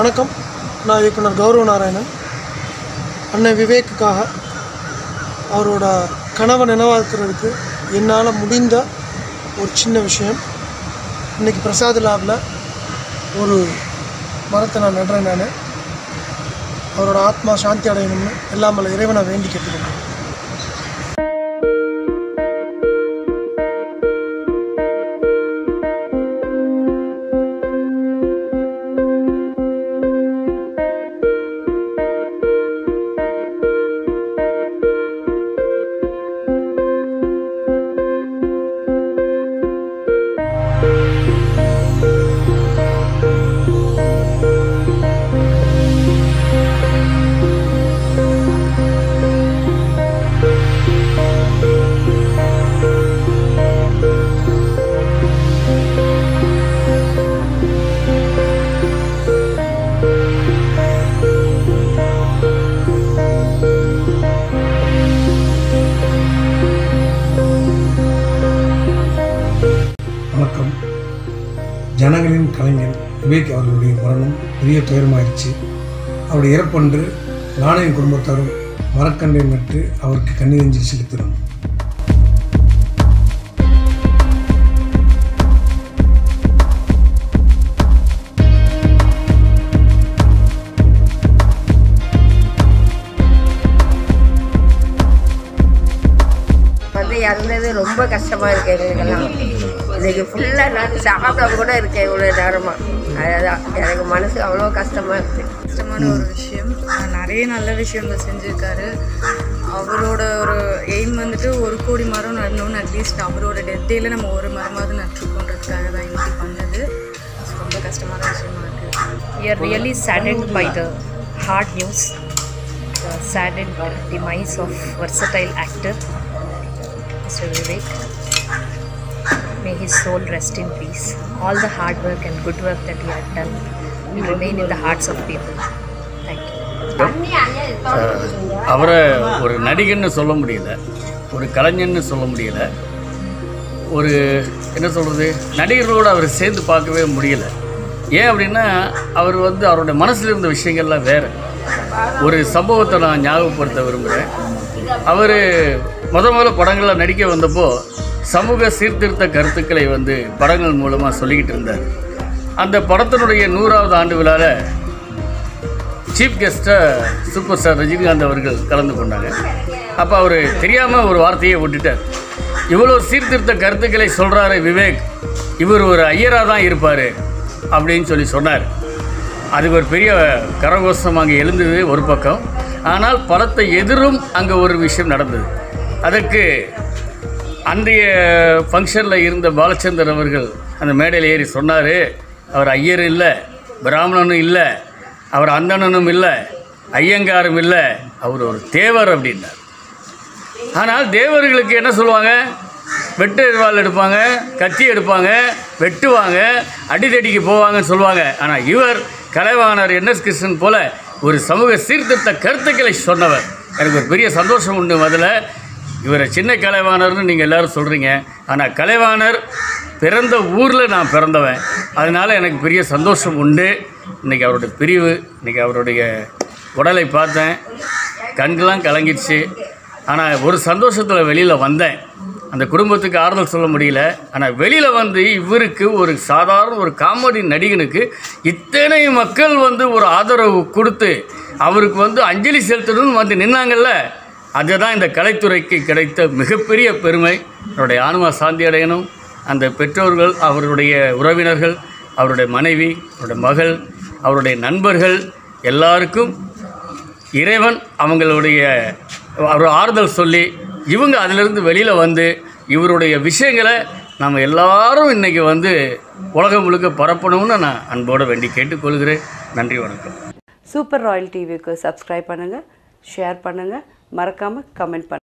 வணக்கம் நான் இயக்குனர் கௌரவ நாராயணன் அண்ணன் விவேக்குக்காக அவரோட கனவை நினைவாக்குறதுக்கு என்னால் முடிந்த ஒரு சின்ன விஷயம் இன்றைக்கி பிரசாத் லேபில் ஒரு மரத்தை நான் நடுறேன் நான் அவரோட ஆத்மா சாந்தி அடையணும்னு எல்லாம் மேலே இறைவனை வேண்டி கேட்டுக்கிறேன் வணக்கம் ஜனங்களின் கலைஞன் விவேக் அவர்களுடைய மரணம் பெரிய துயரமாயிருச்சு அவருடைய இறப்பன்று நானும் என் குடும்பத்தாரும் மரக்கன்றை நட்டு அவருக்கு கண்ணீரஞ்சலி செலுத்தினோம் வந்து இறந்தது ரொம்ப கஷ்டமாக இருக்கு எங்களுக்கெல்லாம் இன்னைக்கு ஃபுல்லாக நான் சாப்பிட கூட இருக்கேன் இவ்வளோ நேரமாக அதுதான் எனக்கு மனசு அவ்வளோ கஷ்டமாக இருக்குது கஷ்டமான ஒரு விஷயம் ஆஹ் நிறைய நல்ல விஷயங்கள் செஞ்சுருக்காரு அவரோட ஒரு எய்ம் வந்துட்டு ஒரு கோடி மரம் நடணும்னு அட்லீஸ்ட் அவரோட டெத் டேல நம்ம ஒரு மரமாவது நட்டுருக்கோன்றதுக்காக தான் இன்னைக்கு பண்ணது ரொம்ப கஷ்டமான விஷயமா இருக்குது We are really saddened by the hard news, the saddened demise of versatile actor Mr. Vivek. May his soul rest in peace. All the hard work and good work that he had done will remain in the hearts of people. Thank you. அவரை ஒரு நடிகன்னு சொல்ல முடியல ஒரு கலைஞன்னு சொல்ல முடியல ஒரு என்ன சொல்கிறது நடிகர்களோடு அவர் சேர்ந்து பார்க்கவே முடியல ஏன் அப்படின்னா அவர் வந்து அவருடைய மனசில் இருந்த விஷயங்கள்லாம் வேறு ஒரு சம்பவத்தை நான் ஞாபகப்படுத்த விரும்புகிறேன் அவர் முத முதல்ல படங்களில் நடிக்க வந்தப்போ சமூக சீர்திருத்த கருத்துக்களை வந்து படங்கள் மூலமாக சொல்லிக்கிட்டு இருந்தார் அந்த படத்தினுடைய நூறாவது ஆண்டு விழாவில் சீஃப் கெஸ்ட்டாக சூப்பர் ஸ்டார் ரஜினிகாந்த் அவர்கள் கலந்து கொண்டாங்க அப்போ அவர் தெரியாமல் ஒரு வார்த்தையை விட்டுட்டார் இவ்வளோ சீர்திருத்த கருத்துக்களை சொல்கிறாரு விவேக் இவர் ஒரு ஐயராக தான் இருப்பார் அப்படின்னு சொல்லி சொன்னார் அதுக்கு ஒரு பெரிய கரகோஷம் அங்கே எழுந்தது ஒரு பக்கம் ஆனால் படத்தை எதிரும் அங்கே ஒரு விஷயம் நடந்தது அதற்கு அன்றைய ஃபங்க்ஷனில் இருந்த பாலச்சந்தர் அவர்கள் அந்த மேடையில் ஏறி சொன்னார் அவர் ஐயர் இல்லை பிராமணனும் இல்லை அவர் அந்தணனும் இல்லை ஐயங்காரும் இல்லை அவர் ஒரு தேவர் அப்படின்னார் ஆனால் தேவர்களுக்கு என்ன சொல்லுவாங்க வெட்டு வாள் எடுப்பாங்க கத்தி எடுப்பாங்க வெட்டுவாங்க அடிதடிக்கு போவாங்கன்னு சொல்லுவாங்க ஆனால் இவர் கலைவாணர் என்எஸ் கிருஷ்ணன் போல ஒரு சமூக சீர்திருத்த கருத்துக்களை சொன்னவர் எனக்கு ஒரு பெரிய சந்தோஷம் உண்டு முதல்ல இவரை சின்ன கலைவாணர்னு நீங்கள் எல்லாரும் சொல்கிறீங்க ஆனால் கலைவாணர் பிறந்த ஊரில் நான் பிறந்தவன் அதனால் எனக்கு பெரிய சந்தோஷம் உண்டு இன்றைக்கி அவருடைய பிரிவு இன்றைக்கி அவருடைய உடலை பார்த்தேன் கண்கள்லாம் கலங்கிடுச்சு ஆனால் ஒரு சந்தோஷத்தில் வெளியில் வந்தேன் அந்த குடும்பத்துக்கு ஆறுதல் சொல்ல முடியல ஆனால் வெளியில் வந்து இவருக்கு ஒரு சாதாரண ஒரு காமெடி நடிகனுக்கு இத்தனை மக்கள் வந்து ஒரு ஆதரவு கொடுத்து அவருக்கு வந்து அஞ்சலி செலுத்தணும்னு வந்து நின்னாங்கல்ல அதுதான் இந்த கலைத்துறைக்கு கிடைத்த மிகப்பெரிய பெருமை அவருடைய ஆன்மா சாந்தி அடையணும் அந்த பெற்றோர்கள் அவருடைய உறவினர்கள் அவருடைய மனைவி அவருடைய மகள் அவருடைய நண்பர்கள் எல்லாருக்கும் இறைவன் அவங்களுடைய ஒரு ஆறுதல் சொல்லி இவங்க அதிலிருந்து வெளியில் வந்து இவருடைய விஷயங்களை நம்ம எல்லாரும் இன்றைக்கி வந்து உலகம் முழுக்க பரப்பணும்னு நான் அன்போடு வேண்டி கேட்டுக்கொள்கிறேன் நன்றி வணக்கம் சூப்பர் ராயல் டிவிக்கு சப்ஸ்கிரைப் பண்ணுங்கள் ஷேர் பண்ணுங்கள் மறக்காமல் கமெண்ட் பண்ணுங்கள்